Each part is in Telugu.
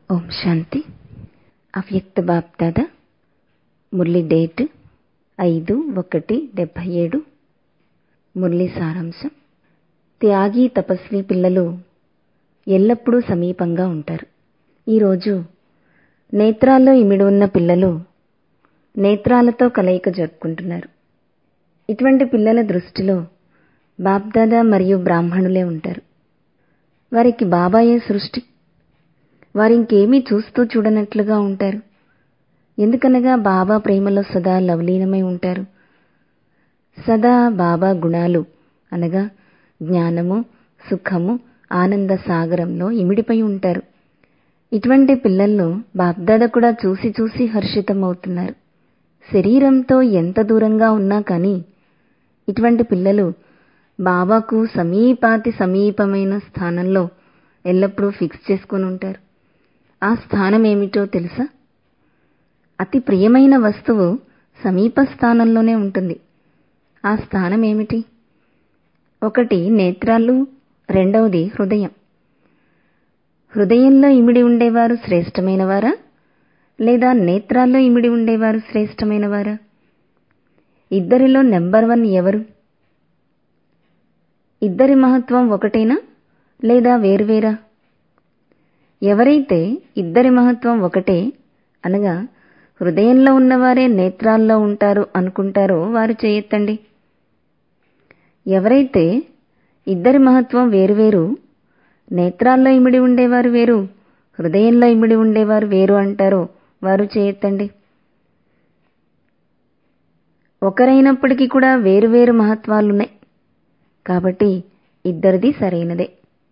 ఓం శాంతి అవ్యక్త బాప్దాద మురళి డేట్ ఐదు ఒకటి డెబ్బై ఏడు మురళి సారాంశం త్యాగి తపస్వి పిల్లలు ఎల్లప్పుడూ సమీపంగా ఉంటారు ఈరోజు నేత్రాల్లో ఇమిడి ఉన్న పిల్లలు నేత్రాలతో కలయిక జరుపుకుంటున్నారు ఇటువంటి పిల్లల దృష్టిలో బాప్దాదా మరియు బ్రాహ్మణులే ఉంటారు వారికి బాబాయే సృష్టి వారింకేమీ చూస్తూ చూడనట్లుగా ఉంటారు ఎందుకనగా బాబా ప్రేమలో సదా లవలీనమై ఉంటారు సదా బాబా గుణాలు అనగా జ్ఞానము సుఖము ఆనంద సాగరంలో ఇమిడిపై ఉంటారు ఇటువంటి పిల్లలను బాప్దాద కూడా చూసి చూసి హర్షితమవుతున్నారు శరీరంతో ఎంత దూరంగా ఉన్నా కానీ ఇటువంటి పిల్లలు బాబాకు సమీపాతి సమీపమైన స్థానంలో ఎల్లప్పుడూ ఫిక్స్ చేసుకుని ఉంటారు ఆ స్థానం ఏమిటో తెలుసా అతి ప్రియమైన వస్తువు సమీప స్థానంలోనే ఉంటుంది ఆ స్థానం ఏమిటి ఒకటి నేత్రాలు రెండవది హృదయం హృదయంలో ఇమిడి ఉండేవారు శ్రేష్టమైన వారా లేదా నేత్రాల్లో ఇమిడి ఉండేవారు శ్రేష్టమైన వారా ఇద్దరిలో నెంబర్ వన్ ఎవరు ఇద్దరి మహత్వం ఒకటేనా లేదా వేరువేరా ఎవరైతే ఇద్దరి మహత్వం ఒకటే అనగా హృదయంలో ఉన్నవారే నేత్రాల్లో ఉంటారు అనుకుంటారో వారు చేయెత్తండి ఎవరైతే ఇద్దరి మహత్వం వేరువేరు నేత్రాల్లో ఇమిడి ఉండేవారు వేరు హృదయంలో ఇమిడి ఉండేవారు వేరు అంటారో వారు చేయెత్తండి ఒకరైనప్పటికీ కూడా వేరువేరు మహత్వాలున్నాయి కాబట్టి ఇద్దరిది సరైనదే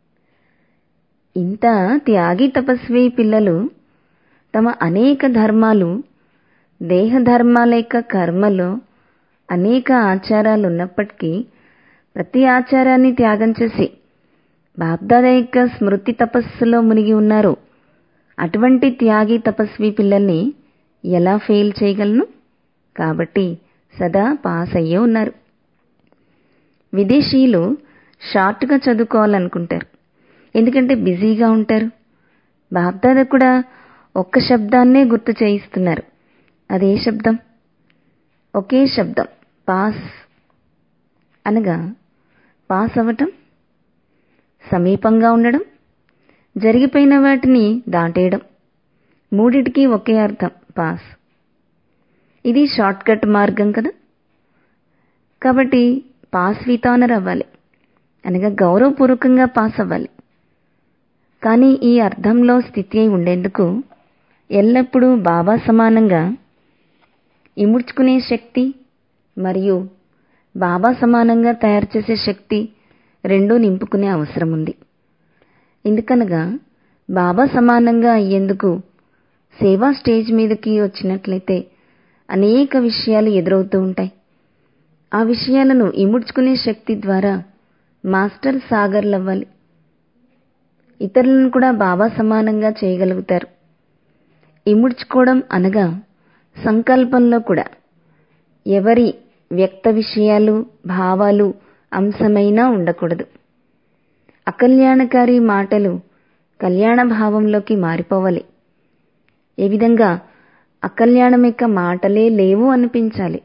ఇంత త్యాగి తపస్వి పిల్లలు తమ అనేక ధర్మాలు దేహ ధర్మాలేక కర్మలో అనేక ఆచారాలు ఉన్నప్పటికీ ప్రతి ఆచారాన్ని త్యాగం చేసి బాప్దాద యొక్క స్మృతి తపస్సులో మునిగి ఉన్నారు అటువంటి త్యాగి తపస్వి పిల్లల్ని ఎలా ఫెయిల్ చేయగలను కాబట్టి సదా పాస్ అయ్యే ఉన్నారు విదేశీయులు షార్ట్గా చదువుకోవాలనుకుంటారు ఎందుకంటే బిజీగా ఉంటారు బాప్దాద కూడా ఒక్క శబ్దాన్నే గుర్తు చేయిస్తున్నారు అదే శబ్దం ఒకే శబ్దం పాస్ అనగా పాస్ అవ్వటం సమీపంగా ఉండడం జరిగిపోయిన వాటిని దాటేయడం మూడిటికి ఒకే అర్థం పాస్ ఇది షార్ట్ కట్ మార్గం కదా కాబట్టి పాస్ విత్ ఆనర్ అవ్వాలి అనగా గౌరవపూర్వకంగా పాస్ అవ్వాలి కానీ ఈ అర్థంలో స్థితి అయి ఉండేందుకు ఎల్లప్పుడూ బాబా సమానంగా ఇముడ్చుకునే శక్తి మరియు బాబా సమానంగా తయారు చేసే శక్తి రెండూ నింపుకునే అవసరం ఉంది ఎందుకనగా బాబా సమానంగా అయ్యేందుకు సేవా స్టేజ్ మీదకి వచ్చినట్లయితే అనేక విషయాలు ఎదురవుతూ ఉంటాయి ఆ విషయాలను ఇముడ్చుకునే శక్తి ద్వారా మాస్టర్ సాగర్లవ్వాలి ఇతరులను కూడా బాబా సమానంగా చేయగలుగుతారు ఇముడ్చుకోవడం అనగా సంకల్పంలో కూడా ఎవరి వ్యక్త విషయాలు భావాలు అంశమైనా ఉండకూడదు అకల్యాణకారి మాటలు కళ్యాణ భావంలోకి మారిపోవాలి ఏ విధంగా అకల్యాణం యొక్క మాటలే లేవు అనిపించాలి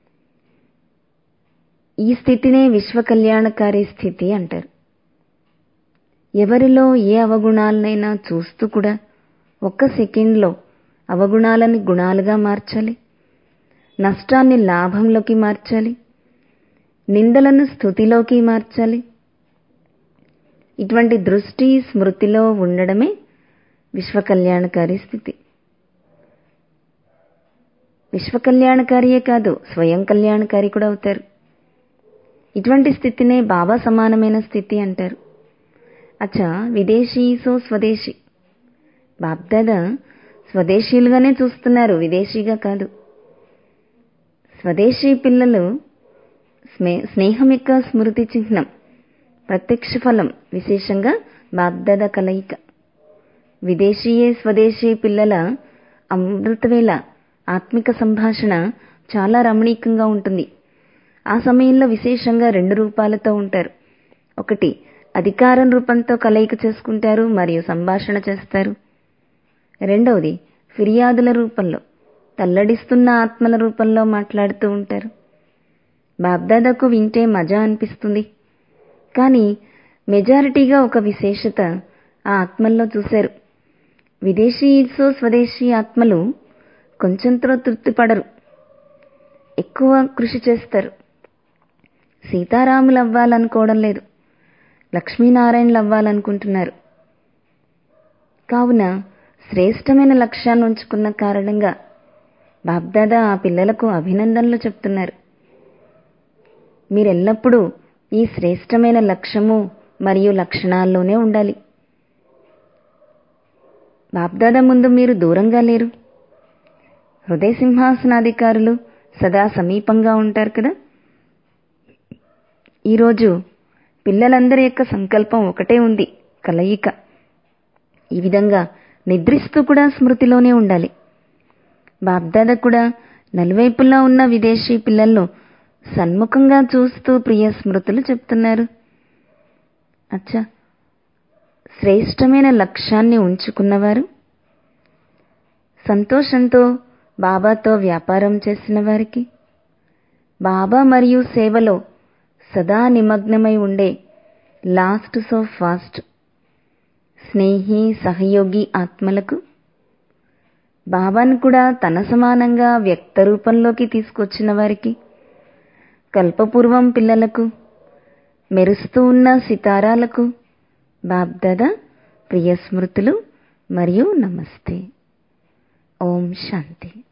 ఈ స్థితినే విశ్వ కళ్యాణకారి స్థితి అంటారు ఎవరిలో ఏ అవగుణాలనైనా చూస్తూ కూడా ఒక్క సెకండ్లో అవగుణాలని గుణాలుగా మార్చాలి నష్టాన్ని లాభంలోకి మార్చాలి నిందలను స్థుతిలోకి మార్చాలి ఇటువంటి దృష్టి స్మృతిలో ఉండడమే విశ్వ కళ్యాణకారి స్థితి విశ్వ కళ్యాణకారియే కాదు స్వయం కళ్యాణకారి కూడా అవుతారు ఇటువంటి స్థితినే బాబా సమానమైన స్థితి అంటారు అచ్చా విదేశీ సో స్వదేశీ బాబ్దాద స్వదేశీలుగానే చూస్తున్నారు విదేశీగా కాదు స్వదేశీ పిల్లలు స్నేహం యొక్క స్మృతి చిహ్నం ప్రత్యక్ష ఫలం విశేషంగా బాబ్దాద కలయిక విదేశీయే స్వదేశీ పిల్లల అమృతవేళ ఆత్మిక సంభాషణ చాలా రమణీకంగా ఉంటుంది ఆ సమయంలో విశేషంగా రెండు రూపాలతో ఉంటారు ఒకటి అధికారం రూపంతో కలయిక చేసుకుంటారు మరియు సంభాషణ చేస్తారు రెండవది ఫిర్యాదుల రూపంలో తల్లడిస్తున్న ఆత్మల రూపంలో మాట్లాడుతూ ఉంటారు బాబ్దాదాకు వింటే మజా అనిపిస్తుంది కానీ మెజారిటీగా ఒక విశేషత ఆ ఆత్మల్లో చూశారు విదేశీ సో స్వదేశీ ఆత్మలు కొంచెంతో తృప్తిపడరు ఎక్కువ కృషి చేస్తారు సీతారాములు అవ్వాలనుకోవడం లేదు లక్ష్మీనారాయణలు అవ్వాలనుకుంటున్నారు కావున శ్రేష్టమైన లక్ష్యాన్ని ఉంచుకున్న కారణంగా బాబ్దాదా ఆ పిల్లలకు అభినందనలు చెప్తున్నారు మీరెల్లప్పుడూ ఈ శ్రేష్టమైన లక్ష్యము మరియు లక్షణాల్లోనే ఉండాలి బాబ్దాదా ముందు మీరు దూరంగా లేరు హృదయ సింహాసనాధికారులు సదా సమీపంగా ఉంటారు కదా ఈరోజు పిల్లలందరి యొక్క సంకల్పం ఒకటే ఉంది కలయిక ఈ విధంగా నిద్రిస్తూ కూడా స్మృతిలోనే ఉండాలి బాబ్దాదా కూడా నలువైపులా ఉన్న విదేశీ పిల్లలను సన్ముఖంగా చూస్తూ ప్రియ స్మృతులు చెప్తున్నారు అచ్చా శ్రేష్టమైన లక్ష్యాన్ని ఉంచుకున్నవారు సంతోషంతో బాబాతో వ్యాపారం చేసిన వారికి బాబా మరియు సేవలో సదా నిమగ్నమై ఉండే లాస్ట్ సో ఫాస్ట్ స్నేహి సహయోగి ఆత్మలకు బాబాను కూడా తన సమానంగా వ్యక్త రూపంలోకి తీసుకొచ్చిన వారికి కల్పపూర్వం పిల్లలకు మెరుస్తూ ఉన్న సితారాలకు బాబ్దాదా ప్రియ స్మృతులు మరియు నమస్తే ఓం శాంతి